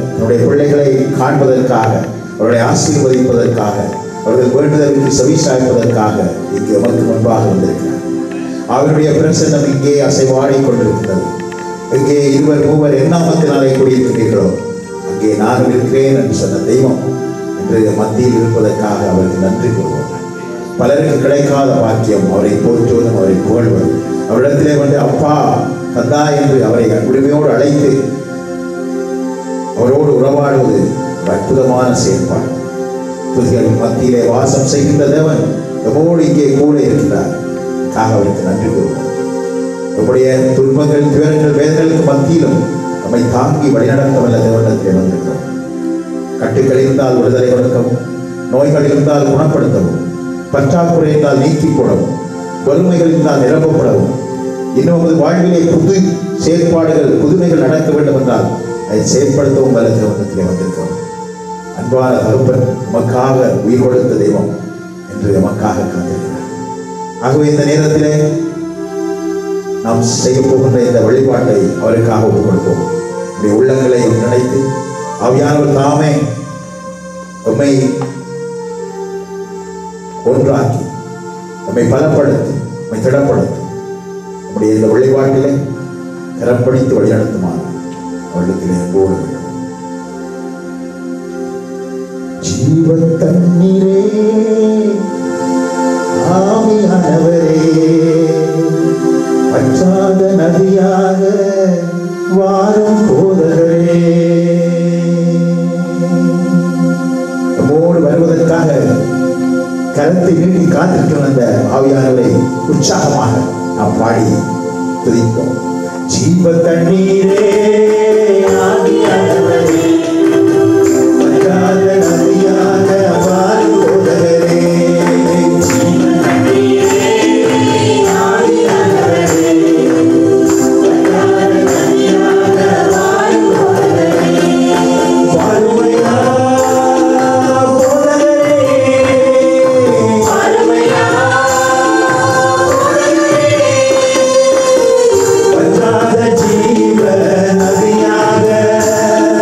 தன்னுடைய பிள்ளைகளை காண்பதற்காக அவர்களை ஆசீர்வதிப்பதற்காக அவர்கள் வேண்டுதலுக்கு செவிசாய்ப்பதற்காக இங்கு எமக்கு முன்பாக வந்திருக்கிறார் அவருடைய பிரசன்னம் இங்கே அசைவாடிக் கொண்டிருக்கிறது இங்கே இருவர் மூவர் எண்ணாமத்தினாலே கூடியிருக்கிறீர்களோ அங்கே நான் இருக்கிறேன் என்று சொன்ன தெய்வம் இன்று மத்தியில் இருப்பதற்காக அவருக்கு நன்றி கூறுவோம் பலருக்கு கிடைக்காத பாக்கியம் அவரை போற்றுவதும் அவரை புகழ்வதும் அவரிடத்திலே வந்து அப்பா தந்தா என்று அவரை உரிமையோடு அழைத்து அவரோடு உறவாடுவது ஒரு அற்புதமான செயல்பாடு துதிகள் மத்தியிலே வாசம் செய்கின்ற தேவன் நம்மோடு இங்கே கூட இருக்கிறார் காக அவருக்கு நன்றி கூறுவோம் நம்முடைய துன்பங்கள் துயரங்கள் வேதனைகளுக்கு மத்தியிலும் நம்மை தாங்கி வழிநடத்த வல்ல தேவனிடத்திலே வந்திருக்கிறோம் கட்டுகள் இருந்தால் விடுதலை கொடுக்கவும் நோய்கள் இருந்தால் குணப்படுத்தவும் பற்றாக்குறை இருந்தால் நீக்கி போடவும் வறுமைகள் இருந்தால் நிரப்பப்படவும் இன்னும் உமது வாழ்விலே புது செயற்பாடுகள் புதுமைகள் நடக்க வேண்டும் என்றால் அதை செயற்படுத்தவும் வல்ல தேவனிடத்திலே வந்திருக்கிறோம் அன்பான தகப்பன் உமக்காக உயிர் கொடுத்த தெய்வம் என்று எமக்காக காத்திருக்கிறார் ஆகவே இந்த நேரத்திலே நாம் செய்ய போகின்ற இந்த வழிபாட்டை அவருக்காக ஒப்புக் கொடுப்போம் நம்முடைய உள்ளங்களை நினைத்து ஆவியானவர் தாமே உம்மை ஒன்றாக்கி நம்மை பலப்படுத்தி நம்மை திடப்படுத்தி நம்முடைய இந்த வழிபாட்டிலே கரம் பிடித்து வழிநடத்துமாறு அவர்களுக்கு அன்போடு வேண்டும் ஜீவ தண்ணீரே ஆவியானவரே பற்றாத நதியாக வாரும் போதகரே நம்மோடு வருவதற்காக கரத்தை நீட்டி காத்திருக்கும் அந்த ஆவியானவரை உற்சாகமாக நாம் பாடி துதிப்போம் ஜீவ தண்ணீரே ஆவியானவரே பற்றாத நதியாக வாரும் போதகரே வாருமையா போதகரே பற்றாத ஜீவ நதியாக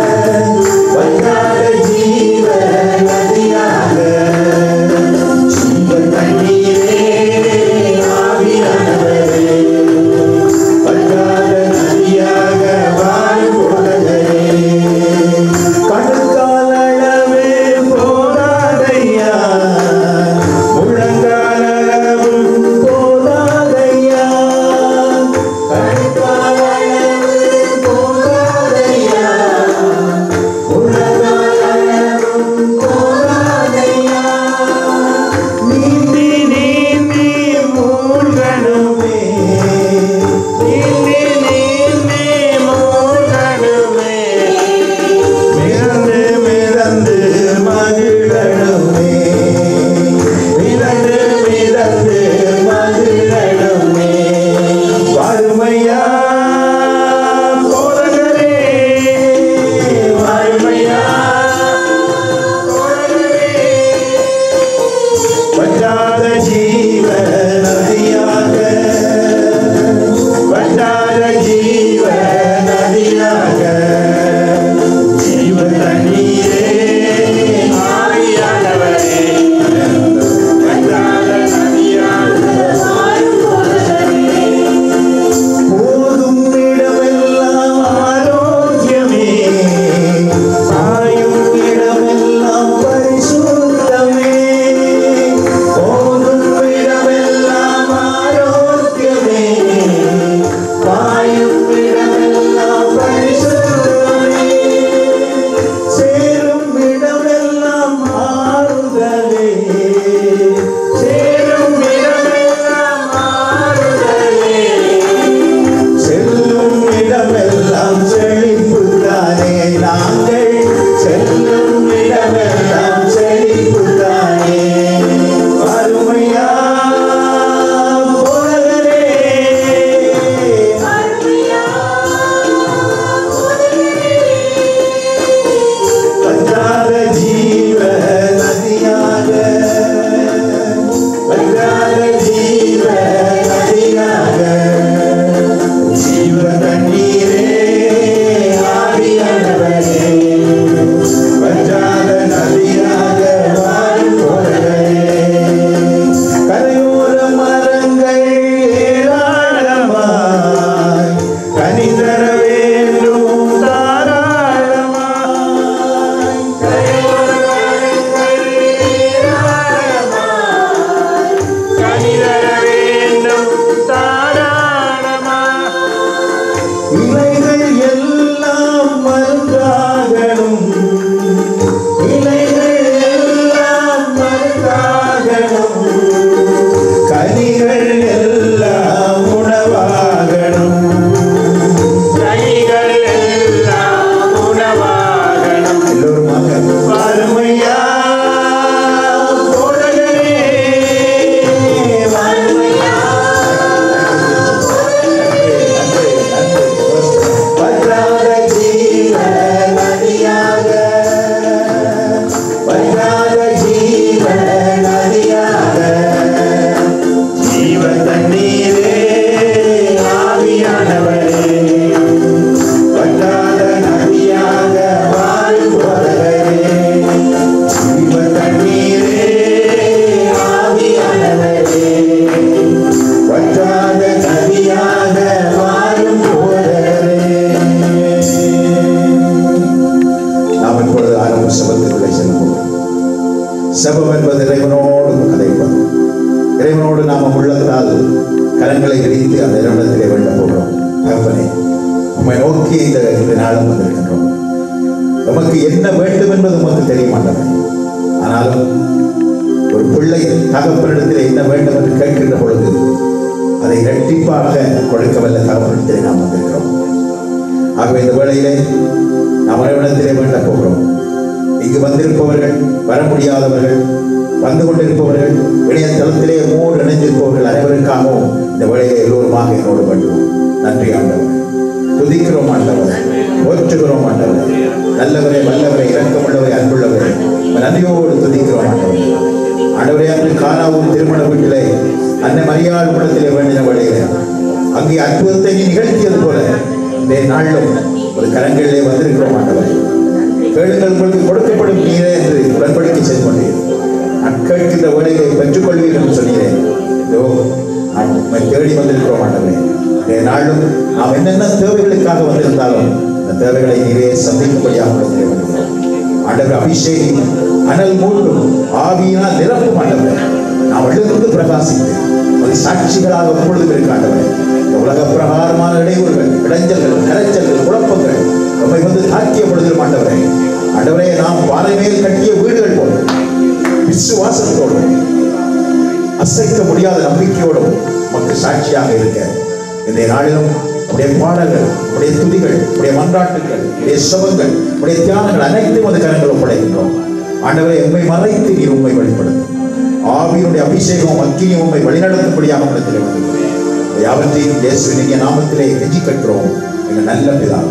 எல்லாரும் செபத்துக்குள்ளே செல்வோம் செபம் என்பது இறைவனோடு கதைப்பது இறைவனோடு நாம உள்ளத்தால் கரங்களை விரித்து அந்த இறைவனத்திலே வேண்ட போகிறோம் தகப்பனே உம்மை நோக்கி இந்த இந்த நாளும் வந்திருக்கின்றோம் நமக்கு என்ன வேண்டும் என்பது உமக்கு தெரிய மாட்டவன் ஆனாலும் ஒரு பிள்ளை தகப்பனிடத்தில் என்ன வேண்டும் என்று கேட்கின்ற பொழுது அதை இரட்டிப்பாக கொடுக்க வல்ல தகப்பனிடத்திலே நாம் வந்திருக்கிறோம் ஆகவே இந்த வேளையிலே நாம் இறைவனத்திலே வேண்ட போகிறோம் இங்கு வந்திருப்பவர்கள் வர முடியாதவர்கள் வந்து கொண்டிருப்பவர்கள் இணையதளத்திலே மூன்று இணைந்திருப்பவர்கள் அனைவருக்காகவும் இந்த வேளையிலே எல்லோருமாக என்னோடு வேண்டுவோம் நன்றி ஆண்டவர் துதிக்கிறோம் ஆண்டவர் போற்றுகிறோம் ஆண்டவர் நல்லவரே வல்லவரே இரக்கமுள்ளவரே அன்புள்ளவரே நன்றியோடு துதிக்கிறோம் ஆண்டவர் ஆண்டவரே அன்று காணாவூர் திருமண வீட்டிலே அன்னை மரியாள் குடத்திலே வேண்டின வேளையிலே அங்கே அற்புதத்தை நீ நிகழ்த்தியது போல இந்த நாளிலும் ஒரு கரங்களிலே வந்திருக்கிறோம் ஆண்டவர் கேளுங்கள் உங்களுக்கு கொடுக்கப்படும் நீரே என்று உடன்படிக்கை செய்து கொண்டீர் நான் கேட்கின்ற வேலையை பெற்றுக்கொள்வீர்கள் என்று சொன்னீரேன் இதோ நாம் உம்மை தேடி வந்திருக்கிறோம் ஆண்டவரே இந்த நாளும் நாம் என்னென்ன தேவைகளுக்காக வந்திருந்தாலும் அந்த தேவைகளை நீரே சந்திக்கும்படியாக உடனே வருகிறோம் ஆண்டவர் அபிஷேகி அனல் மூட்டும் ஆவியினால் நிரப்பும் ஆண்டவர் நாம் எழுந்து பிரகாசித்து ஒரு சாட்சிகளாக எப்பொழுதும் இருக்க ஆண்டவர் இந்த உலக பிரகாரமான இடையூறுகள் இடைஞ்சல்கள் கரைச்சல்கள் குழப்பங்கள் நம்மை வந்து தாக்கிய பொழுதிலும் ஆண்டவரே ஆண்டவரே நாம் பாறை மேல் கட்டிய வீடுகள் போல விசுவாசத்தோடு அசைக்க முடியாத நம்பிக்கையோடும் நமக்கு சாட்சியாக இருக்க இந்த நாளிலும் உடைய பாடல்கள் உடைய துதிகள் உடைய மன்றாட்டுகள் உடைய சபங்கள் உடைய தியானங்கள் அனைத்தும் அந்த கரங்கள் ஒப்படைக்கின்றோம் ஆண்டவரை உண்மை மறைத்து நீர் உண்மை வெளிப்படுத்தும் ஆவியினுடைய அபிஷேகம் அக்கினியும் உண்மை வழிநடத்தும்படியாக இடத்திலே வந்து யாவற்றையும் இயேசுவின் இனிய நாமத்திலே கெஞ்சி கட்டுறோம் எங்கள் நல்ல பிதாவே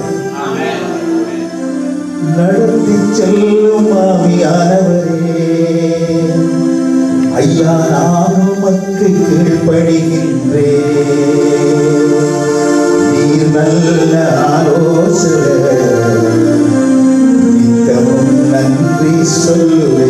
நடத்தி செல்லும் ஆவியானவரே ஐயா நான் உமக்கு கீழ்ப்படுகின்றே நீர் நல்ல ஆலோசகர் நித்தமும் நன்றி சொல்லுவே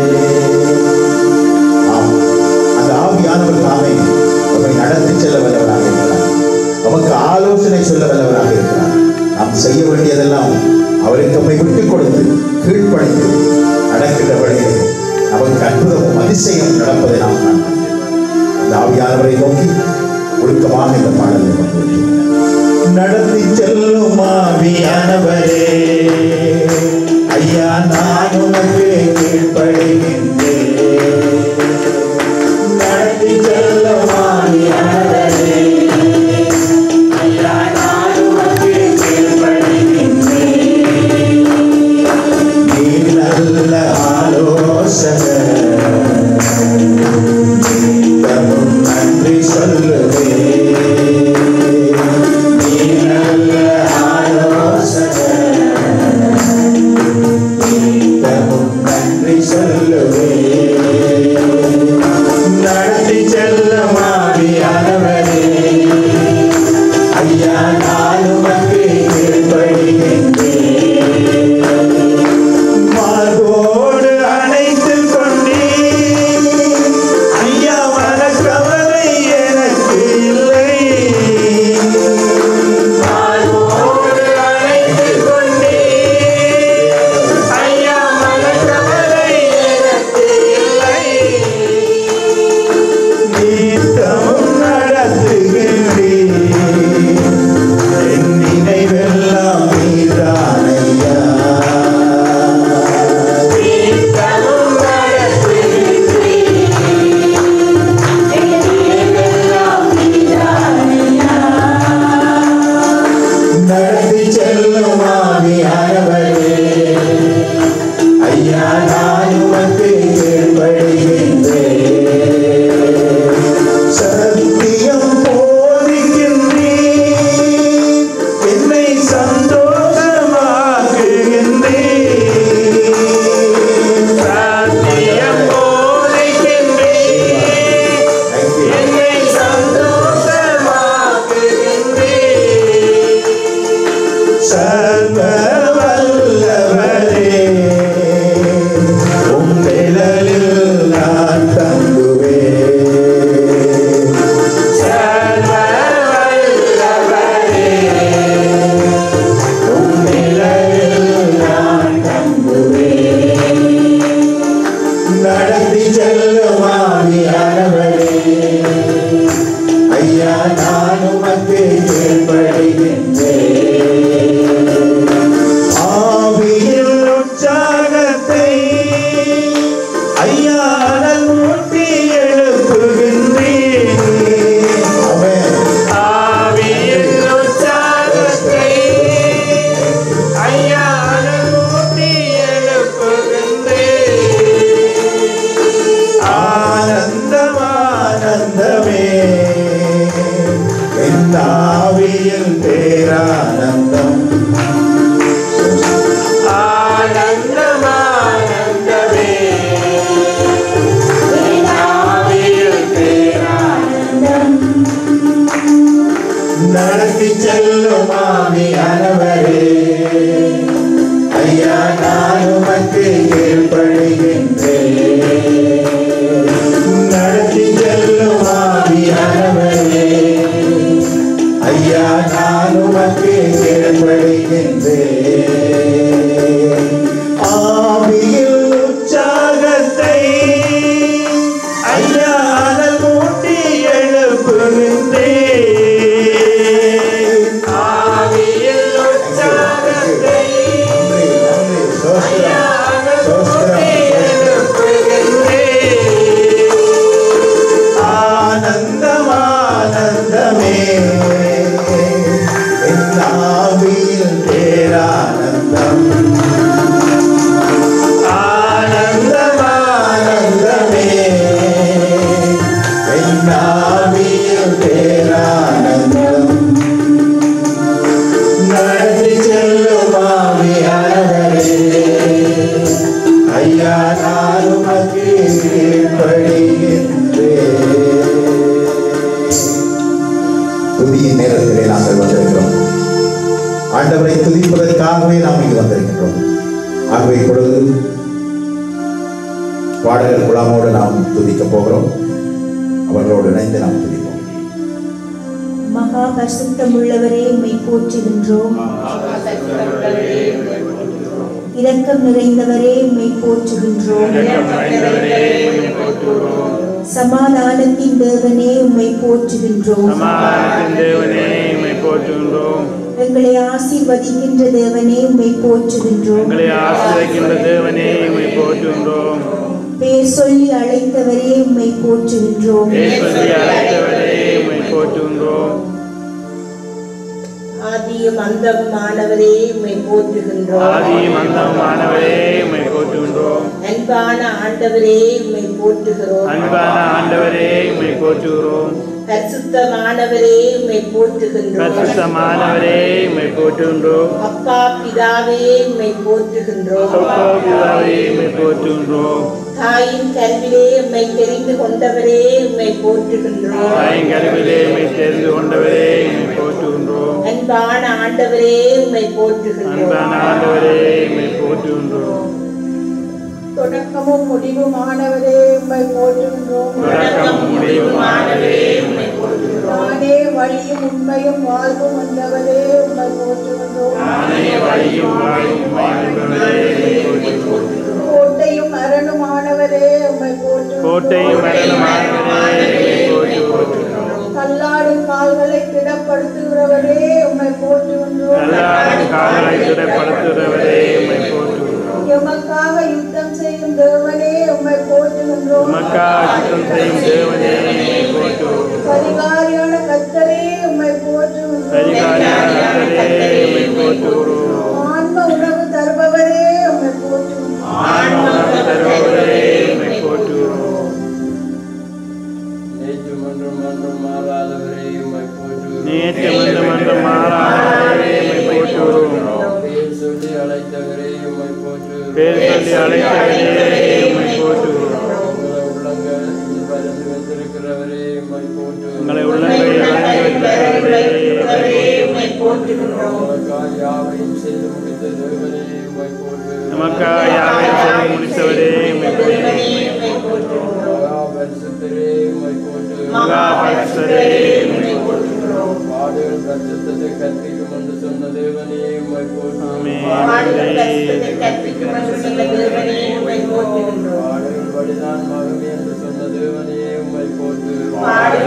ஆம் அந்த ஆவியானவர் தாமே நம்மை நடத்தி செல்ல வல்லவராக இருக்கிறார் நமக்கு ஆலோசனை சொல்ல வல்லவராக இருக்கிறார் நாம் செய்ய வேண்டியதெல்லாம் அவருக்கு நம்மை விட்டுக் கொடுத்து கீழ்ப்படைத்து நடக்கின்ற வழியிலே நமக்கு அற்புதமும் அதிசயம் நடப்பதை நாம் காண்போம் அந்த ஆவியானவரை நோக்கி ஒழுக்கமாக இந்த பாடலை பங்குவற்றோம். நடத்தி செல்லும் ஆவியானவரே ஐயா நான் உனக்கு கீழ்ப்படுகின்றேன் நடத்தி செல்லும் ஆவியானவரே நீர் நல்ல ஆலோசகர் நித்தமும் நன்றி சொல்லுவே நீர் நல்ல ஆலோசகர் நித்தமும் நன்றி சொல்லுவே ஐயா நான் உமக்கு கீழ்ப்படிகின்றேன் நடத்தி செல்லும் ஆவியானவரே ஐயா நான் உமக்கு கீழ்ப்படிகின்றேன் ஆவியில் உற்சாகத்தை ஐயா அனல் மூட்டி எழுப்புகின்றேன் ஆவியில் உற்சாகத்தை ஐயா அனல் மூட்டி ஆனந்தம் ஆனந்தமே என் ஆவியில் பேரானந்தம் ஆனந்தம் ஆனந்தமே என் ஆவியில் பேரானந்தம் நடத்தி செல்லும் ஆவியானவரே ஐயா நான் உமக்கு துதியின் நேரத்திலே நாங்கள் வந்திருக்கிறோம் ஆண்டவரை துதிப்பதற்காகவே நாம் இங்கு வந்திருக்கின்றோம் ஆகவே இப்பொழுது பாடகர் குழாமோடு நாம் துதிக்க போகிறோம் அவர்களோடு இணைந்து நாம் துதிப்போம் மகா பரிசுத்தமுள்ளவரே உம்மை போற்றுகின்றோம் இரக்கம் நிறைந்தவரே உம்மை போற்றுகின்றோம் சமாதானத்தின் தேவனே உம்மை போற்றுகின்றோம் சமாதானத்தின் தேவனே உம்மை போற்றுகின்றோம் எங்களை ஆசீர்வதிக்கின்ற தேவனே உம்மை போற்றுகின்றோம் எங்களை ஆசிரியக்கின்ற தேவனே உம்மை போற்றுகின்றோம் பேர் சொல்லி அழைத்தவரே உம்மை போற்றுகின்றோம் சொல்லி அழைத்தவரே உம்மை போற்றுகின்றோம் ஆதியும் அந்தமானவரே உம்மை போற்றுகின்றோம் ஆதியும் அந்தமானவரே உம்மை போற்றுகின்றோம் அன்பான ஆண்டவரே உம்மை போற்றுகிறோம் அன்பான ஆண்டவரே உம்மை போற்றுகிறோம் பரிசுத்தமானவரே உம்மை போற்றுகின்றோம் பரிசுத்தமானவரே உம்மை போற்றுகின்றோம் அப்பா பிதாவே உம்மை போற்றுகின்றோம் அப்பா பிதாவே உம்மை போற்றுகின்றோம் தாயின் கல்விலே உம்மை தெரிந்து கொண்டவரே உம்மை போற்றுகின்றோம் தாயங்கருவிலே உம்மை தெரிந்து கொண்டவரே உம்மை போற்றுகின்றோம் அன்பான ஆண்டவரே உம்மை போற்றுகின்றோம் அன்பான ஆண்டவரே உம்மை போற்றுகின்றோம் தொடக்கமும் முடிவுமானவரே உம்மை போற்றுகின்றோம் தொடக்கம் முடிவுமானவரே உம்மை போற்றுகிறோம் நானே வழியும் உண்மையும் வாழ்வும் வந்தவரே உம்மை போற்றுகின்றோம் நானே வழியும் வாழும் வாழ்வரே உம்மை போற்றுகின்றோம் கோட்டையும் அரணுமானவரே உம்மை போற்றுகின்றோம் கோட்டையும் மரணமானவரே உம்மை போற்றுகின்றோம் கல்லாடும் கால்களை திடப்படுத்துகிறவரே உம்மை போற்றுகின்றோம் எல்லாரும் கால்களை திடப்படுத்துகிறவரே உம்மை போற்றுகின்றோம் எமக்காக யுத்தம் செய்யும் தேவனே உம்மை போற்றுகின்றோம் உமக்காக சுத்தம் செய்யும் தேவனே உம்மை போற்றுகிறோம் பரிகாரியான கத்தரே உம்மை போற்றுகின்றோம் பரிகாரியான கர்த்தரே உம்மை போற்றுகிறோம் ஆன்ம உணவு தருபவரே உம்மை போற்றுகின்றோம் ஆன்மாவை தருபவரே உம்மை போற்றுகிறோம் நேற்று மன்றம் மன்றம் மாறாதவரே உம்மை போற்றுகிறோம் நேற்று மன்ற மன்ற மாறாதவரே உம்மை போற்றுகிறோம் பேர் சொல்லி அழைத்தவரே உம்மை போற்றுகிறோம் பேர் சொல்லி அழைத்தவரே உம்மை போற்றுகிறோம் உங்களை உள்ளங்களில் வரைந்து வைத்திருக்கிறவரே உம்மை போற்றுகிறோம் உங்களை உள்ளங்களில் வழங்கி வைத்திருக்கிறவரே உம்மை போற்றுகிறோம் உமக்காக யாவையும் செய்து முடித்த தேவனே உம்மை போற்றுகிறோம் நமக்காக யாவையும் செய்து முடித்தவரே உம்மை போற்றுகிறோம் மகா பரிசுத்தரே உம்மை போற்றுகிறோம் மகா பரிசுத்தரே உம்மை போற்றுகிறோம் பாடுகள் பரிசுத்தத்தை கற்பிக்கும் என்று சொன்ன தேவனே உம்மை போற்றுகிறோம் பாடுகள் வழிதான் மகமே என்று சொன்ன தேவனே உம்மை போற்றுகிறோம்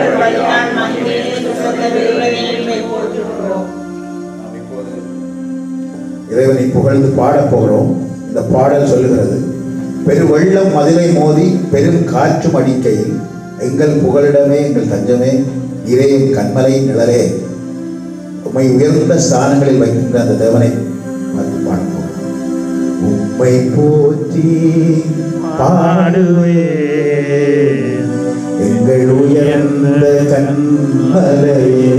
நாம் இப்போது இறைவனை புகழ்ந்து பாடப் போகிறோம் இந்த பாடல் சொல்லுகிறது பெருவெள்ளம் மதிலை மோதி பெரும் காற்றும் அடிக்கையில் எங்கள் புகலிடமே எங்கள் தஞ்சமே இறையும் கண்மலை நிழலே உம்மை உயர்ந்த ஸ்தானங்களில் வைக்கின்ற அந்த தேவனை பார்த்து பாடப் போகிறோம் உம்மை போற்றி பாடுவே எங்கள் உயர்ந்த கண்மலையே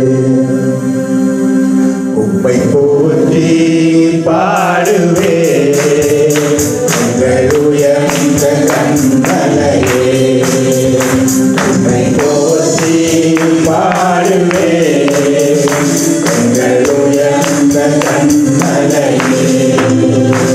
உம்மை போற்றி பாடுவே எங்கள் உயர்ந்த கண்மலையே உம்மை போற்றி பாடுவே எங்கள் உயர்ந்த கண்மலையே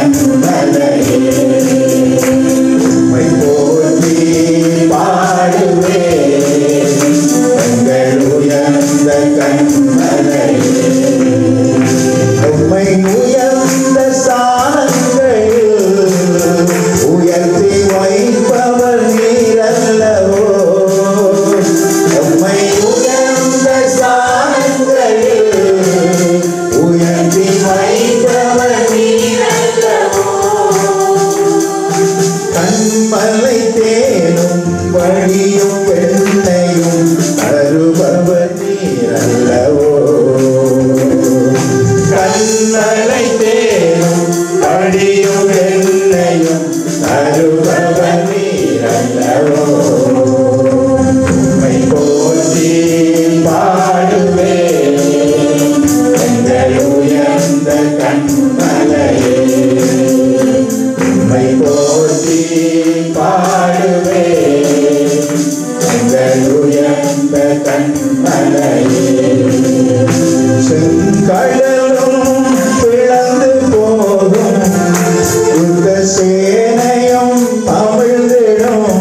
கண்மலையே உம்மை போற்றி பாடுவே எங்கள் உயர்ந்த கண்மலையே உம்மை உயர்ந்த ஸ்தானங்களில் உயர்த்தி வைப்பவர் நீரல்லவோ உம்மை உயர்ந்த ஸ்தானங்களில் உயர்த்தி வைப்பவர் நீரல்லவோ கண்மலை தேனும் வழியும் வெண்ணையும் தருபவர் நீரல்லவோ கண்மலை தேனும் வழியும் வெண்ணையும் தருபவர் நீரல்லவோ உம்மை போற்றி பாடுவே எங்கள் உயர்ந்த கண்மலையே உம்மை போற்றி பாடுவே எங்கள் உயர்ந்த கண்மலையே செங்கடலும் பிளந்து போகும் யுத்த சேனையும் அமிழ்ந்திடும்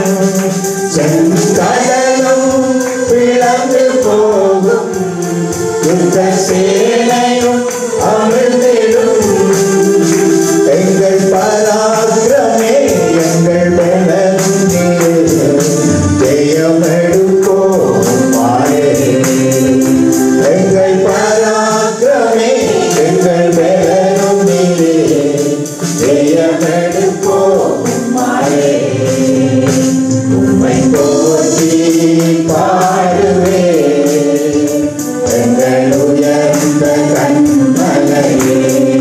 செங்கடலும் பிளந்து போகும் யுத்த சேனையும் அமிழ்ந்திடும் எங்கள் பராக்கிரமே எங்கள் பலனே ஜெயமெடுப்போம் மாயே எங்கள் பராக்கிரமே எங்கள் பலனும் நீரே ஜெயமெடுப்போம் மாயே உம்மை போற்றி பாடுவே எங்கள் உயர்ந்த கண்மலையே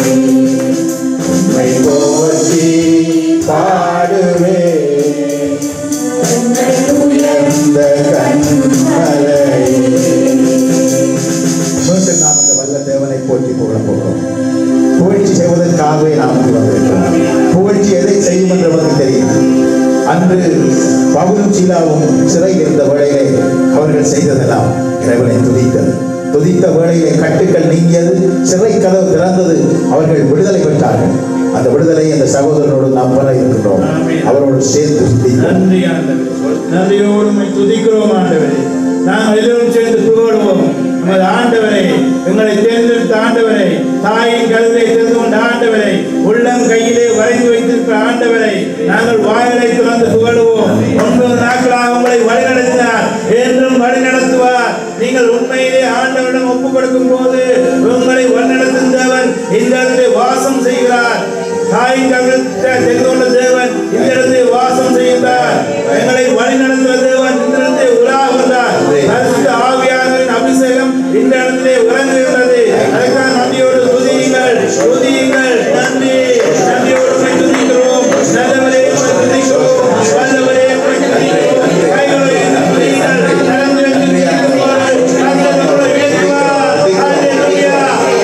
உம்மை போற்றி பாடுவே எங்கள் உயர்ந்த கண்மலையே மீண்டும் நாம் அந்த வல்ல தேவனை போற்றி புகழ போகிறோம் புகழ்ச்சி செய்வதற்காகவே நாம் இங்கு வந்திருக்கிறோம் புகழ்ச்சி எதை செய்யும் என்று நமக்கு தெரியும் அன்று பவுலும் சீலாவும் சிறையில் இருந்த வேளையிலே அவர்கள் செய்ததெல்லாம் இறைவனை துதித்தது துதித்த வேளையிலே கட்டுக்கள் நீங்கியது சிறை கதவு திறந்தது அவர்கள் விடுதலை பெற்றார்கள் அந்த விடுதலை அந்த சகோதரனோடு நாம் பெற இருக்கின்றோம் அவரோடு சேர்த்து துதித்தோம் நன்றி ஆண்டவரே நன்றியோடு உம்மை துதிக்கிறோம் ஆண்டவரே நாங்கள் எல்லோரும் சேர்ந்து புகழுவோம் நமது ஆண்டவரை எங்களை தேர்ந்தெடுத்த ஆண்டவரை தாயின் கருவிலை தெரிந்து கொண்ட ஆண்டவரை உள்ளம் கையிலே வரைந்து வைத்திருக்கிற ஆண்டவரை நாங்கள் வாய்களை திறந்து புகழுவோம் ஒன்பது நாட்களாக உங்களை வழிநடத்தினார் என்றும் வழிநடத்துவார் நீங்கள் உண்மையிலே ஆண்டவரிடம் ஒப்புக் கொடுக்கும் போது உங்களை வழிநடத்தும் தேவன் இந்த இடத்திலே வாசம் செய்கிறார் தாயின் கருத்தை தெரிந்து கொண்ட தேவன் இந்த இடத்தில் வாசம் செய்கிறார் எங்களை வழி நடத்துகிற தேவன் இந்த இடத்தில் உலாவுகிறார் பரிசுத்த ஆவியானவரின் அபிஷேகம் இந்த இடத்திலே விளங்குகிறது அதற்காக நன்றியோடு துதியுங்கள் துதியுங்கள் நன்றி நன்றியோடு உம்மை துதிக்கிறோம் நல்லவரே உம்மை துதிக்கிறோம் வல்லவரே உம்மை துதிக்கிறோம் கைகளை துதியுங்கள் நடந்து துதிக்கிறோம் நல்லவரை உயர்த்துவார் ஹalleluya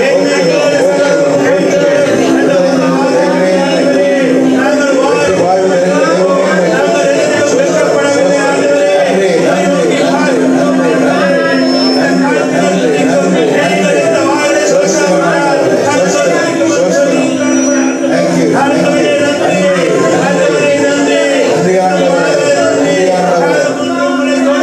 நாங்கள் வாழ்வோம் நாங்கள் எதிலும் வெட்கப்படவில்லை ஆண்டவரே Thank you. நன்றி ஆண்டவரே. நன்றி ஆண்டவரே.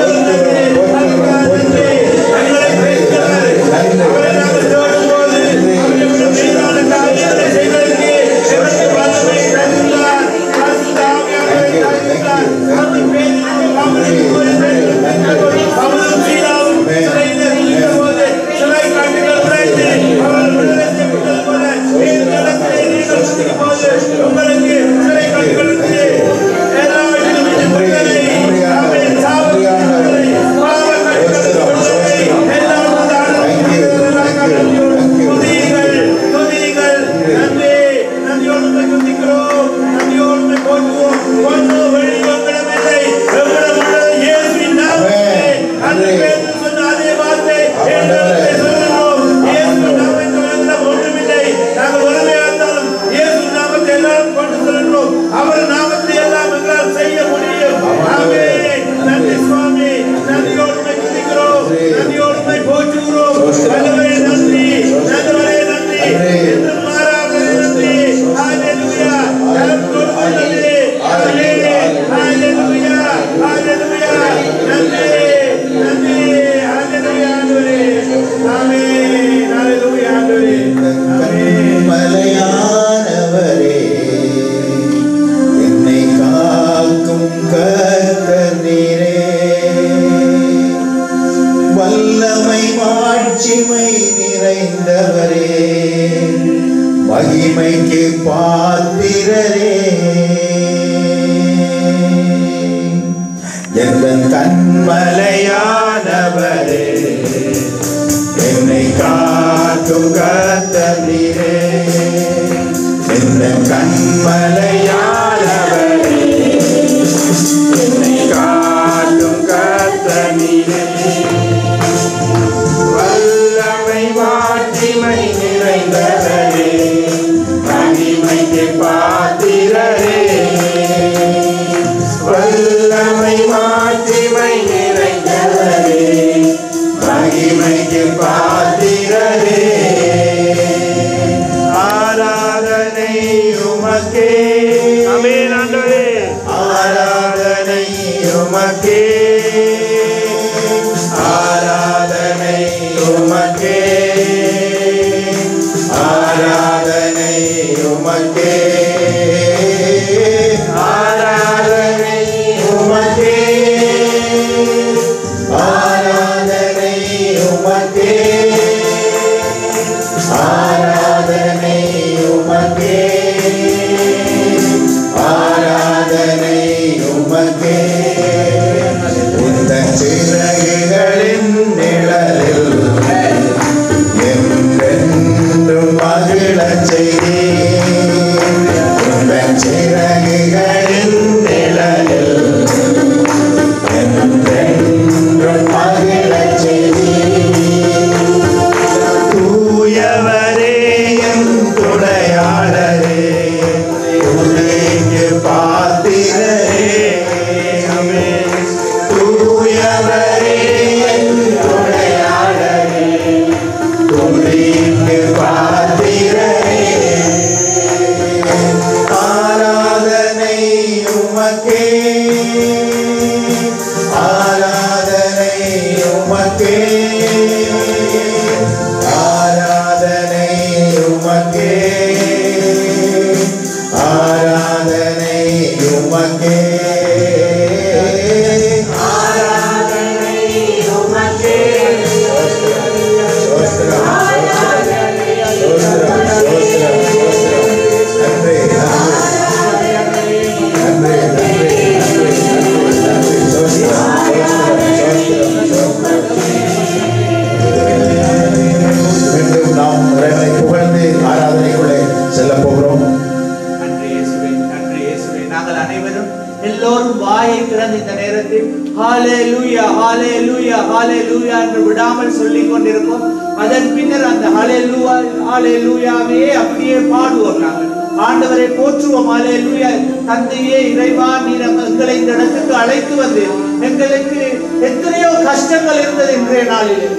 உங்களுக்கு சிறை கட்டுகளுக்கு அவர் நாமத்தில் எல்லாம் எங்களால் செய்ய முடியும் ஆமென் நன்றி சுவாமி நன்றியோடு உம்மை துதிக்கிறோம் நன்றியோடு உம்மை போற்றுகிறோம் வல்லவரே நன்றி நல்லவரே நன்றி என்றும் மாறாதவரே நன்றி ஹalleluya மகிமைக்கு பாத்திரரே எங்கள் கண்மலையானவரே என்னை காக்கும் கத்தனிரே எங்கள் கண்மலையானவரே என்னை காக்கும் கத்தனிரே வல்லமை மாட்சிமை நிறைந்தவரே மகிமைக்கு பாத்திரரே வல்லமை மாட்சிமை நிறைந்தவரே மகிமைக்கு பாத்திரரே ஆராதனை உமக்கே ஆமென் ஆண்டவரே ஆராதனை உமக்கே ஆராதனை உமக்கே ஆராதனை உமக்கே ஆராதனை உமக்கே ஆராதனை உமக்கே ஆராதனை உமக்கே ஆராதனை உமக்கே உந்தன் சிறகுகளின் நிழலில் என்றென்றும் மகிழச் செய்தீர் உந்தன் சிறகுகளின் நிழலில் என்றென்றும் மகிழச் செய்தீர் தூயவரே என் துணையாளரே துணைக்கு பாத்திரரே ஆமென். தூயவரே என் துணையாளரே துணைக்கு பாத்திரரே ஆராதனை உமக்கே ஆராதனை உமக்கே ஆராதனை உமக்கே ஆராதனை உமக்கே ஆராதனை உமக்கே சோஸ்திரம் சோஸ்திரம் சோஸ்திரம் சோஸ்திரம் நன்றி நன்றி நன்றி நன்றி நன்றி நன்றி சோஸ்திரம் சோஸ்திரம் சோஸ்திரம் மீண்டும் நாம் இறைவனை புகழ்ந்து ஆராதனைக்குள்ளே செல்ல போகிறோம் நன்றி இயேசுவே நன்றி இயேசுவே நாங்கள் அனைவரும் எல்லோரும் வாயை திறந்து இந்த நேரத்தில் ஹாலே லூயா ஹாலே லூயா ஹாலே லூயா என்று விடாமல் சொல்லிக் கொண்டிருப்போம் அதன் பின்னர் அந்த ஹாலே லூயா ஹாலே லூயாவே அப்படியே பாடுவோம் நாங்கள் ஆண்டவரை போற்றுவோம் ஹாலே லூயா தந்தையே இறைவா நீர் எங்களை இந்த இடத்துக்கு அழைத்து வந்து எங்களுக்கு எத்தனையோ கஷ்டங்கள் இருந்தது இன்றைய நாளிலே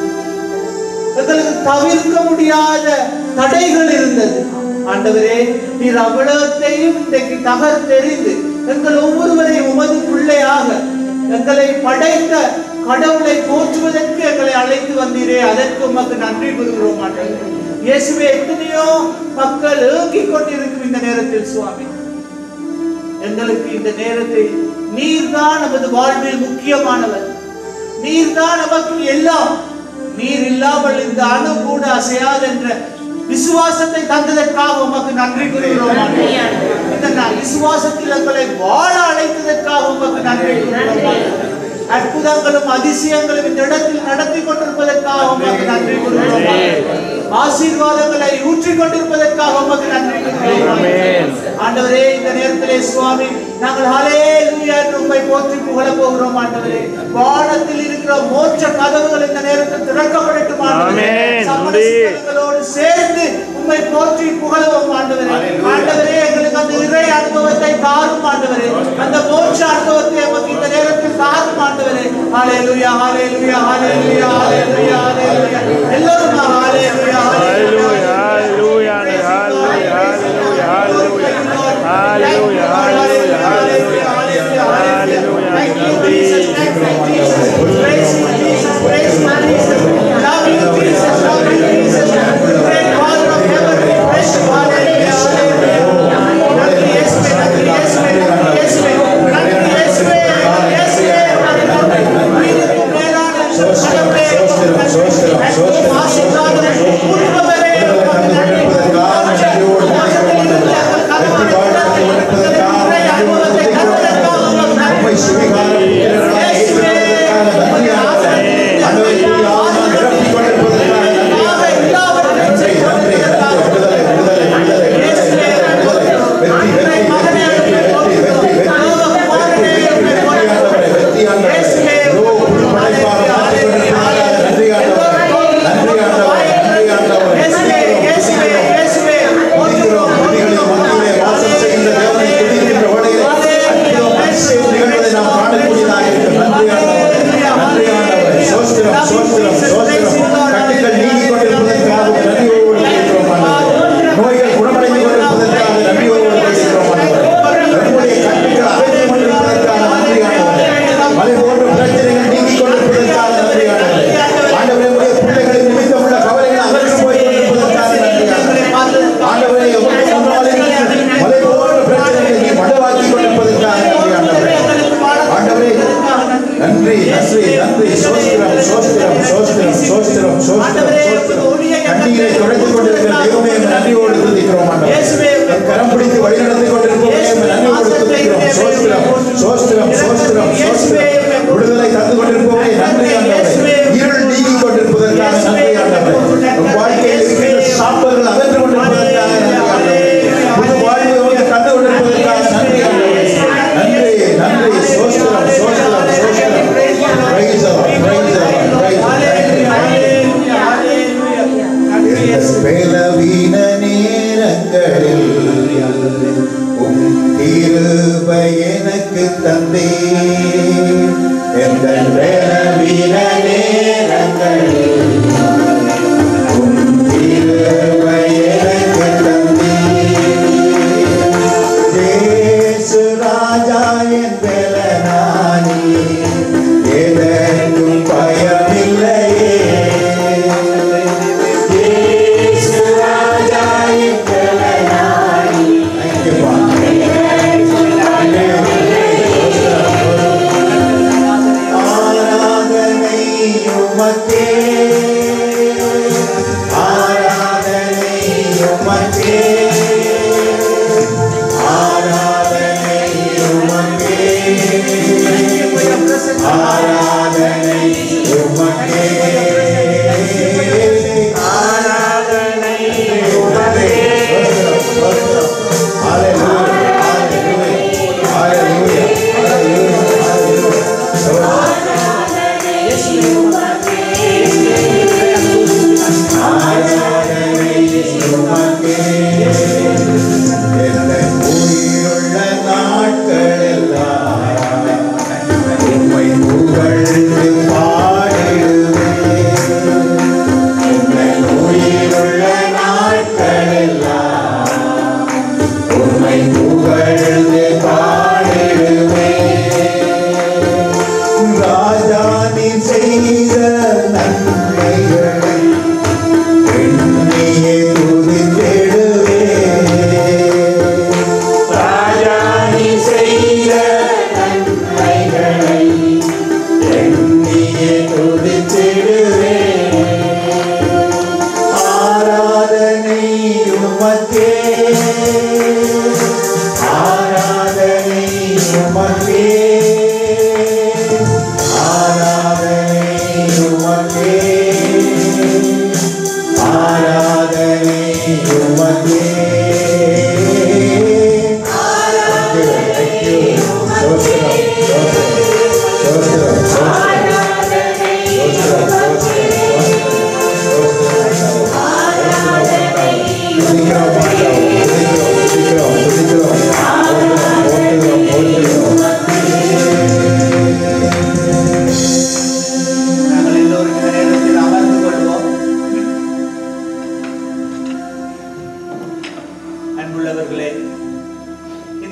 எங்களுக்கு தவிர்க்க முடியாத தடைகள் இருந்தது ஆண்டவரே நீர் அவ்வளத்தையும் இன்றைக்கு தகர்த்தெறிந்து எங்கள் ஒவ்வொருவரையும் உமது பிள்ளையாக எங்களை படைத்த கடவுளை போற்றுவதற்கு எங்களை அழைத்து வந்தீரே அதற்கு உமக்கு நன்றி கூறுகிறோம் ஆண்டவரே இயேசுவே எத்தனையோ மக்கள் ஏங்கிக் கொண்டிருக்கும் இந்த நேரத்தில் சுவாமி எங்களுக்கு இந்த நேரத்தில் நீர்தான் நமது வாழ்வில் முக்கியமானவர் நீர்தான் நமக்கு எல்லாம் நீர் இல்லாமல் இந்த அணு கூட அசையாது என்ற விசுவாசத்தை தந்ததற்காக உமக்கு நன்றி கூறுகிறோம் ஆண்டவரே. இந்த ந- விசுவாசத்தில் எங்களை வாழ அழைத்ததற்காக உமக்கு நன்றி கூறுகிறோம் ஆண்டவரே. அற்புதங்களும் அதிசயங்களும் இந்த இடத்தில் நடத்தி கொண்டிருப்பதற்காக உமக்கு நன்றி கூறுகிறோம் ஆண்டவரே. ஆசீர்வாதங்களை ஊற்றிக் கொண்டிருப்பதற்காக உமக்கு நன்றி கூறுகிறோம் ஆண்டவரே. ஆண்டவரே இந்த நேரத்திலே சுவாமி நாங்கள் ஹalleluya என்று உம்மை போற்றி புகழ போகிறோம் ஆண்டவரே வானத்தில் இருக்கிற மோட்ச கதவுகள் இந்த நேரத்தில் திறக்கப்படட்டும் ஆண்டவரே ஆமென். சமண சித்தங்களோடு சேர்ந்து உம்மை போற்றி புகழவும் ஆண்டவரே ஆண்டவரே எங்களுக்கு அந்த இறை அனுபவத்தை தாரும் ஆண்டவரே அந்த மோட்ச அனுபவத்தை எமக்கு இந்த நேரத்தில் தாரும் ஆண்டவரே ஹalleluya ஹalleluya ஹalleluya ஹalleluya ஹalleluya எல்லோரும் ஹalleluya Hallelujah, hallelujah, hallelujah, hallelujah, hallelujah. Hallelujah, hallelujah, hallelujah. Hallelujah. Thank you, Jesus. Thank you, Jesus. Praise you, Jesus. Praise you, Jesus. Love you, Jesus. Love you, Jesus. Great Father of heaven, we praise you. Hallelujah, hallelujah. நன்றி இயேசுவே, நன்றி இயேசுவே, நன்றி இயேசுவே. நன்றி இயேசுவே, நன்றி இயேசுவே. உயிருக்கு மேலான கடவுளே, சோஸ்திரம், சோஸ்திரம், சோஸ்திரம். ஆசீர்வாதம், உண்மைவரே, உமக்கு நன்றி.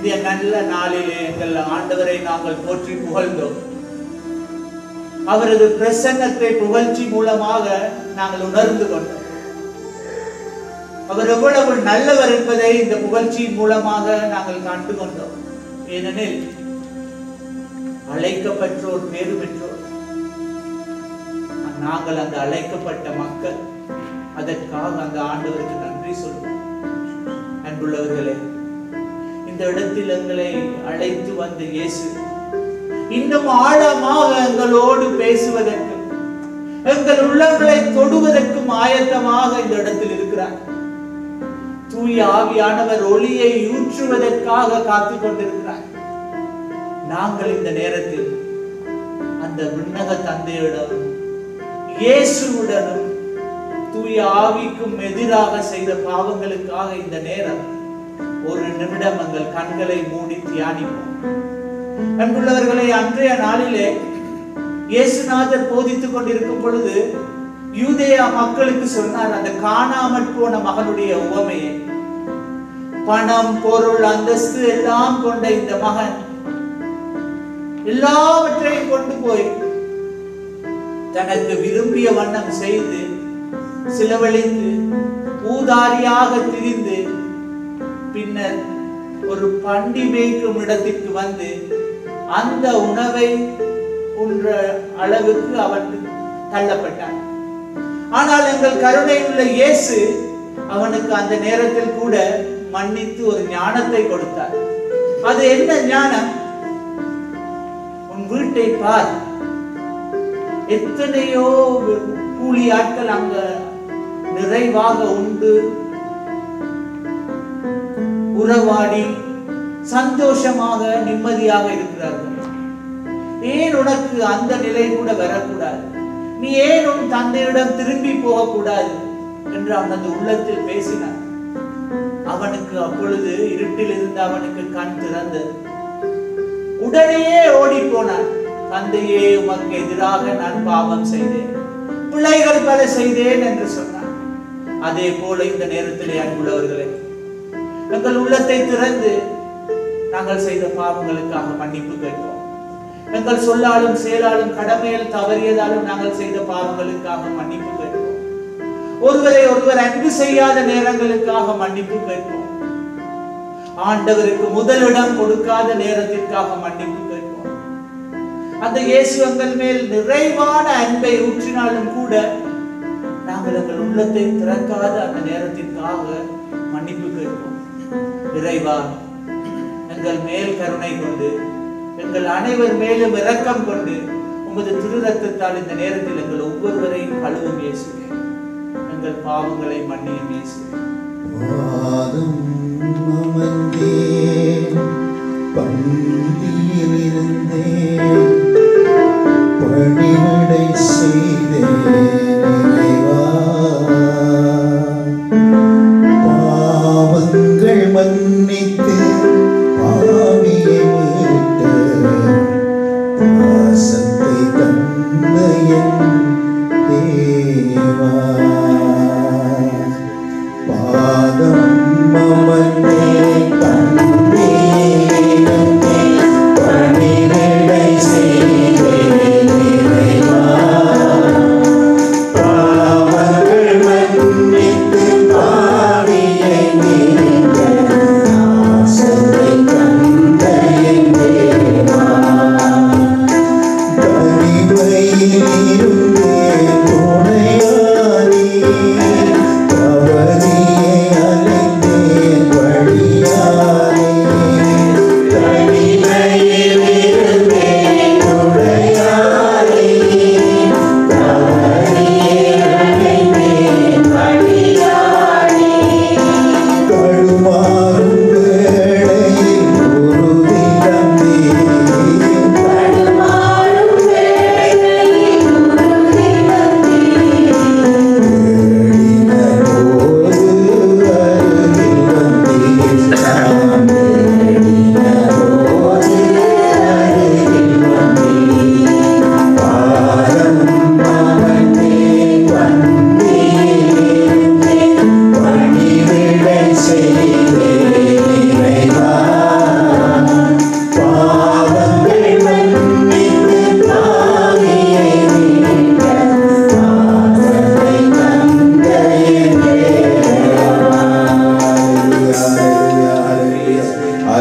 இந்த நல்ல நாளிலே எங்கள் ஆண்டவரை நாங்கள் போற்றி புகழ்ந்தோம் அவரது பிரசன்னத்தை புகழ்ச்சி மூலமாக நாங்கள் உணர்ந்து கொண்டோம் அவர் எவ்வளவு நல்லவர் என்பதை இந்த புகழ்ச்சியின் மூலமாக நாங்கள் கண்டு கொண்டோம் ஏனெனில் அழைக்கப்பட்டோர் பேறு பெற்றோர் நாங்கள் அந்த அழைக்கப்பட்ட மக்கள் அதற்காக அந்த ஆண்டவருக்கு நன்றி சொல்வோம் அன்புள்ளவர்களே இந்த இடத்தில் எங்களை அழைத்து வந்த இயேசு இன்னும் ஆழமாக எங்களோடு பேசுவதற்கு எங்கள் உள்ளங்களை தொடுவதற்கும் ஆயத்தமாக இந்த இடத்தில் இருக்கிறார் தூய ஆவியானவர் ஒளியை ஊற்றுவதற்காக காத்து கொண்டிருக்கிறார் நாங்கள் இந்த நேரத்தில் அந்த விண்ணக தந்தையிடம் இயேசுவுடனும் தூய ஆவிக்கும் எதிராக செய்த பாவங்களுக்காக இந்த நேரம் ஒரு நிமிடம் எங்கள் கண்களை மூடி தியானிப்போம் அன்புள்ளவர்களை அன்றைய நாளிலே இயேசுநாதர் போதித்துக் கொண்டிருக்கும் பொழுது யூதேயா மக்களுக்கு சொன்னார் அந்த காணாமற் போன மகனுடைய உவமையை பணம் பொருள் அந்தஸ்து எல்லாம் கொண்ட இந்த மகன் எல்லாவற்றையும் கொண்டு போய் தனக்கு விரும்பிய வண்ணம் செய்து செலவழித்து ஊதாரியாக திரிந்து பின்னர் ஒரு பண்டி மேய்க்கும் இடத்திற்கு வந்து அந்த உணவை உன்ற அளவுக்கு அவன் தள்ளப்பட்டான் ஆனால் எங்கள் கருணை உள்ள இயேசு அவனுக்கு அந்த நேரத்தில் கூட மன்னித்து ஒரு ஞானத்தை கொடுத்தார் அது என்ன ஞானம் உன் வீட்டை பார் எத்தனையோ கூலி ஆட்கள் அங்க நிறைவாக உண்டு உறவாடி சந்தோஷமாக நிம்மதியாக இருக்கிறார்கள் ஏன் உனக்கு அந்த நிலை கூட வரக்கூடாது நீ ஏன் உன் தந்தையிடம் திரும்பி போகக்கூடாது என்று அவனது உள்ளத்தில் பேசினான் அவனுக்கு அப்பொழுது இருட்டில் இருந்து அவனுக்கு கண் திறந்தது உடனேயே ஓடி போனான் தந்தையே உமக்கு எதிராக நான் பாவம் செய்தேன் பிள்ளைகள் பல செய்தேன் என்று சொன்னான் அதே போல இந்த நேரத்திலே அன்புள்ளவர்களே எங்கள் உள்ளத்தை திறந்து நாங்கள் செய்த பாவங்களுக்காக மன்னிப்பு கேட்போம் எங்கள் சொல்லாலும் செயலாலும் கடமையில் தவறியதாலும் நாங்கள் செய்த பாவங்களுக்காக மன்னிப்பு கேட்போம் ஒருவரை ஒருவர் அன்பு செய்யாத நேரங்களுக்காக மன்னிப்பு கேட்போம் ஆண்டவருக்கு முதலிடம் கொடுக்காத நேரத்திற்காக மன்னிப்பு கேட்போம் அந்த இயேசு எங்கள் மேல் நிறைவான அன்பை ஊற்றினாலும் கூட நாங்கள் எங்கள் உள்ளத்தை திறக்காத அந்த நேரத்திற்காக மன்னிப்பு கேட்போம் இறைவா எங்கள் மேல் கருணை கொண்டு எங்கள் அனைவர் மேலும் இரக்கம் கொண்டு உமது திரு ரத்தத்தால் இந்த நேரத்தில் எங்கள் ஒவ்வொருவரையும் கழுவும் இயேசுவே எங்கள் பாவங்களை மன்னியும் இயேசுவே பாதம் அமர்ந்தேன் பந்தியில் இருந்தேன் பணிவிடை செய்தேன் இறைவா. பாவங்கள் மன்னித்து பாவியை மீட்டு பாசத்தை தந்த என் தேவா பாதம் அமர்ந்தே கண்ண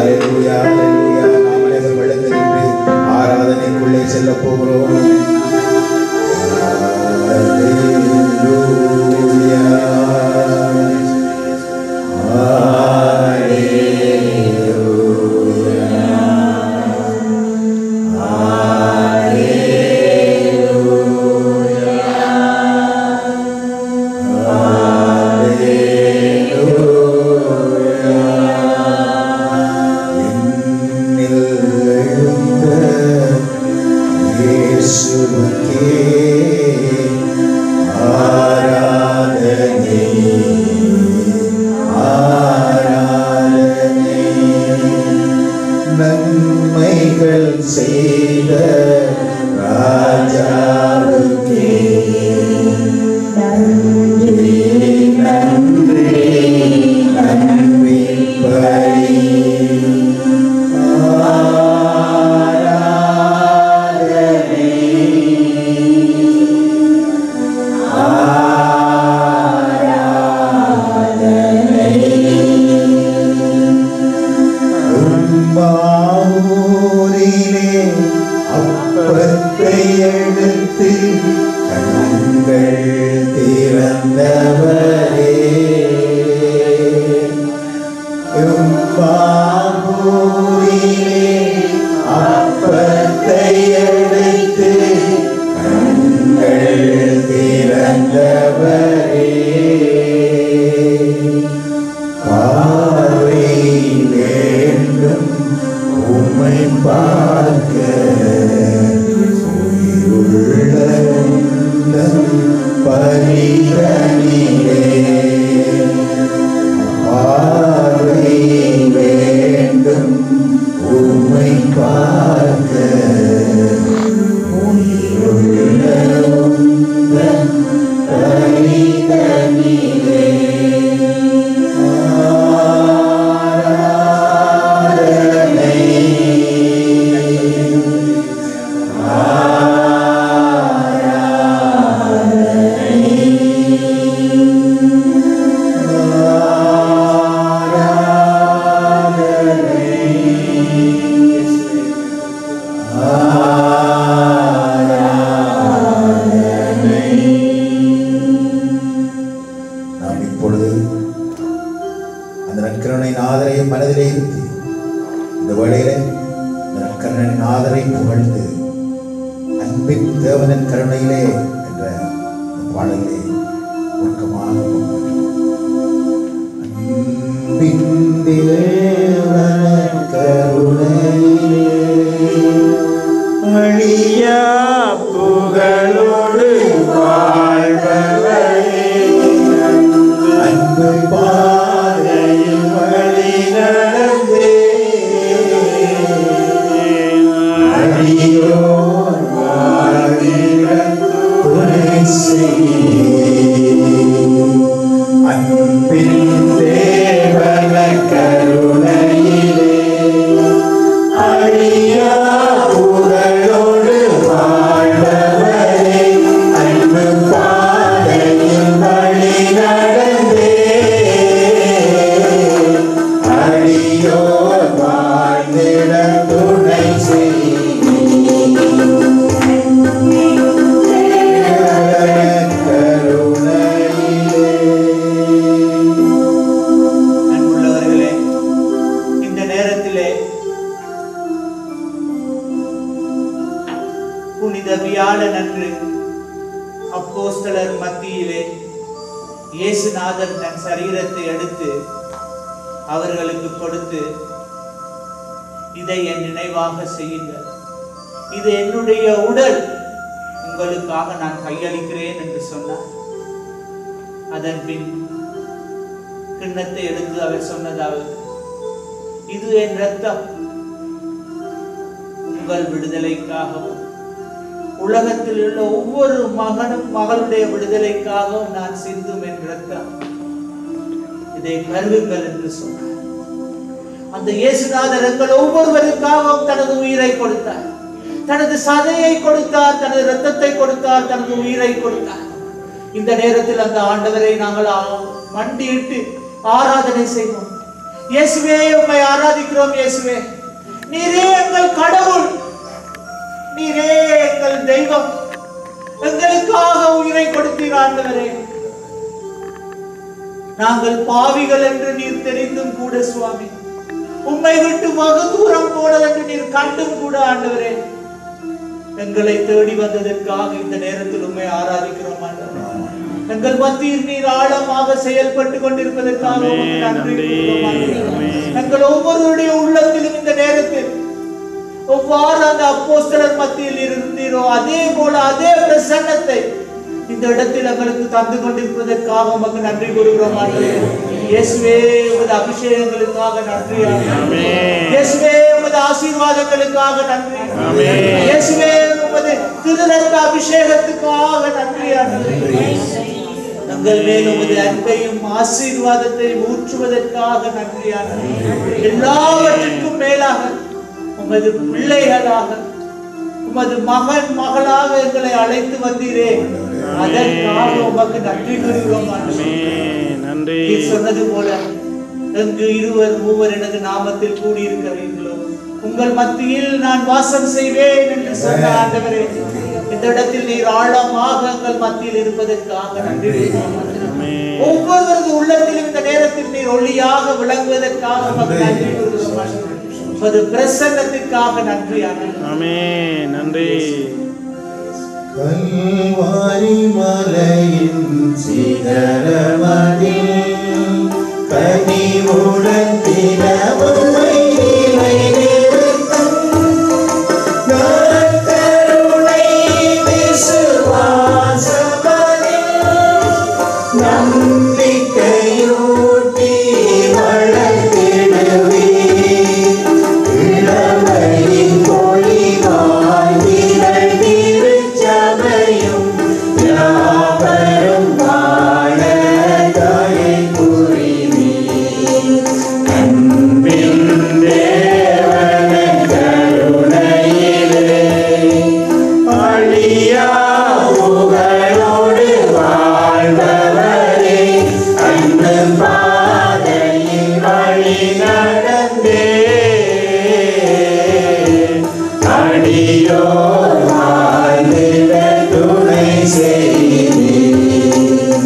ஹalleluya ஹalleluya நாம் அனைவரும் எழுந்து நின்று ஆராதனைக்குள்ளே செல்ல போகிறோம் ஹalleluya என்னில் எழுந்த இயேசுவுக்கே ஆராதனை ஆராதனை நன்மைகள் செய்த ராஜாவுக்கே நன்றி நன்றி நன்றி பலி மாவூரிலே அப்பத்தை எடுத்து கண்கள் திறந்தவரே எம்பாவூரிலே அப்பத்தை எடுத்து கண்கள் திறந்தவரே பார்வை வேண்டும் உம்மை பார்க்க உயிருள்ள உந்தன் பரிதனிலே பார்வை வேண்டும் உம்மை பார்க்க உயிருள்ள உந்தன் பரிதனிலே நாம் இப்பொழுது அந்த நற்கருணையின் ஆதரையை மனதிலே இருத்தி இந்த வேளையிலே இந்த நற்கருணையின் ஆதரை புகழ்ந்து அன்பின் தேவனின் கருணையிலே என்ற இந்த பாடலிலே ஒழுக்கமாக அன்பின் தேவனின் கருணையிலே அழியா புகழோடு வாழ்பவரே அன்பு பாதையில் வழி நடந்தே அடியோர் வாழ்விட துணை செய்யே அன்பின் தேவன கருணையிலே அழியா புகழோடு வாழ்பவரே அன்பு பாதையில் வழி நடந்தே அடியோர் வாழ்ந்திட துணை கருணையிலே அன்புள்ளவர்களே இந்த நேரத்திலே புனித வியாழன் அன்று அப்போஸ்தலர் மத்தியிலே இயேசுநாதர் தன் சரீரத்தை எடுத்து அவர்களுக்கு கொடுத்து இதை என் நினைவாக செய்யுங்கள் இது என்னுடைய உடல் உங்களுக்காக நான் கையளிக்கிறேன் என்று சொன்னார் அதன் பின் கிண்ணத்தை எடுத்து அவர் சொன்னதாவது இது என் ரத்தம் உங்கள் விடுதலைக்காகவும் உலகத்தில் உள்ள ஒவ்வொரு மகனும் மகளுடைய விடுதலைக்காகவும் நான் சிந்தும் என் ரத்தம் இதை கருவுங்கள் என்று சொன்னார் அந்த இயேசுநாதர் எங்கள் ஒவ்வொருவருக்காகவும் தனது உயிரை கொடுத்தார் தனது சதையை கொடுத்தார் தனது ரத்தத்தை கொடுத்தார் தனது உயிரை கொடுத்தார் இந்த நேரத்தில் அந்த ஆண்டவரை நாங்கள் ஆ- மண்டியிட்டு ஆராதனை செய்வோம் இயேசுவே உம்மை ஆராதிக்கிறோம் இயேசுவே நீரே எங்கள் கடவுள் நீரே எங்கள் தெய்வம் எங்களுக்காக உயிரை கொடுத்தீர் ஆண்டவரே நாங்கள் பாவிகள் என்று நீர் தெரிந்தும் கூட சுவாமி உம்மை விட்டு வெகு தூரம் போனதென்று நீர் கண்டும் கூட ஆண்டவரே எங்களை தேடி வந்ததற்காக இந்த நேரத்தில் உம்மை ஆராதிக்கிறோம் ஆண்டவரே எங்கள் மத்தியில் நீர் ஆழமாக செயல்பட்டு கொண்டிருப்பதற்காக உமக்கு நன்றி கூறுகிறோம் ஆண்டவரே. எங்கள் ஒவ்வொருவருடைய உள்ளத்திலும் இந்த நேரத்தில் ஒவ்வாறு அந்த அப்போஸ்தலர் மத்தியில் இருந்தீரோ அதே போல அதே பிரசன்னத்தை இந்த இடத்தில் எங்களுக்கு தந்து கொண்டிருப்பதற்காக உமக்கு நன்றி கூறுகிறோம் ஆண்டவரே. இயேசுவே உமது அபிஷேகங்களுக்காக நன்றி ஆண்டவரே. இயேசுவே உமது ஆசீர்வாதங்களுக்காக நன்றி இயேசுவே உமது திருரத்த அபிஷேகத்துக்காக நன்றி ஆண்டவரே. எங்கள் மேல் உமது அன்பையும் ஆசீர்வாதத்தையும் ஊற்றுவதற்காக நன்றி ஆண்டவரே. எல்லாவற்றுக்கும் மேலாக உமது பிள்ளைகளாக உமது மகன் மகளாக எங்களை அழைத்து வந்தீரே அதற்காக உமக்கு நன்றி கூறுகிறோம் ஆண்டவரே. நன்றி நீர் சொன்னது போல எங்கு இருவர் மூவர் எனது நாமத்தில் கூடியிருக்கிறீர்களோ உங்கள் மத்தியில் நான் வாசம் செய்வேன் என்று சொன்ன ஆண்டவரே இந்த இடத்தில் நீர் ஆழமாக எங்கள் மத்தியில் இருப்பதற்காக நன்றி கூறுகிறோம் ஆண்டவரே. ஒவ்வொருவரது உள்ளத்திலும் இந்த நேரத்தில் நீர் ஒளியாக விளங்குவதற்காக உமக்கு நன்றி கூறுகிறோம் ஆண்டவரே. உமது பிரசன்னத்திற்காக நன்றி ஆண்டவரே. ஆமே நன்றி கல்வாரி மலையின் சிகரமதில் கனிவுடன் தினமுமை நிலை நிறுத்தும் நற்கருணை விசுவாசமதில் நம்பிக்கையூட்டி வளர்த்திடுவே இளமையின் பொழிவாய் விரல் திருச்சபையும் யாவரும் வாழ தயை புரிவீர். அன்பின் தேவனின் கருணையிலே அழியா புகழோடு வாழ்பவரே அன்பு பாதையில் வழி நடந்தே அடியோர் வாழ்ந்திட துணை செய்தீர்.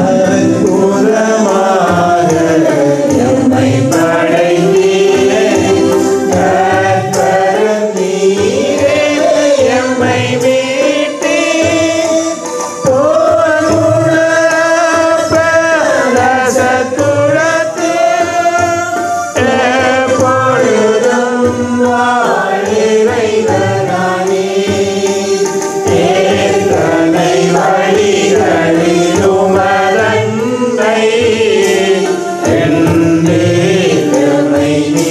அற்புதமாக எம்மை படைத்தீரே. கர்த்தரும் நீரே எம்மை மீட்டீர். போர் உணரப்ப ரசத்துளத்தில் எப்பொழுதும் வாழிறைவனானே. ஏற்றனை வழிகளில் உமதன்னை என்னை நீ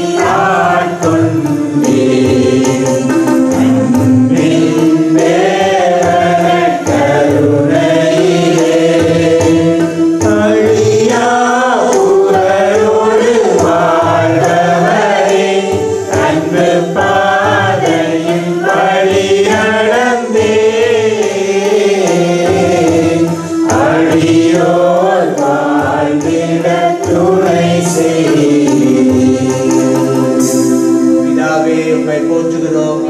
ஆட்கொண்டீர். அன்பின் தேவனக் கருணையிலே அழியா புகழோடு வாழ்பவரே, அன்பு பாதையின் வழி நடந்தே. அடியோர் வாழ்ந்திட துணை செய்தீர். பிதாவே உம்மை போற்றுகிறோம்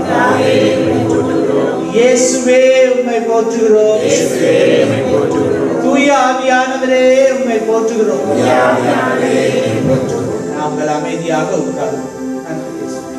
இயேசுவே உம்மை போற்றுகிறோம் தூய ஆவியானவரே உம்மை போற்றுகிறோம் நாங்கள் அமைதியாக உட்கார்ந்தோம் நன்றி இயேசுவே.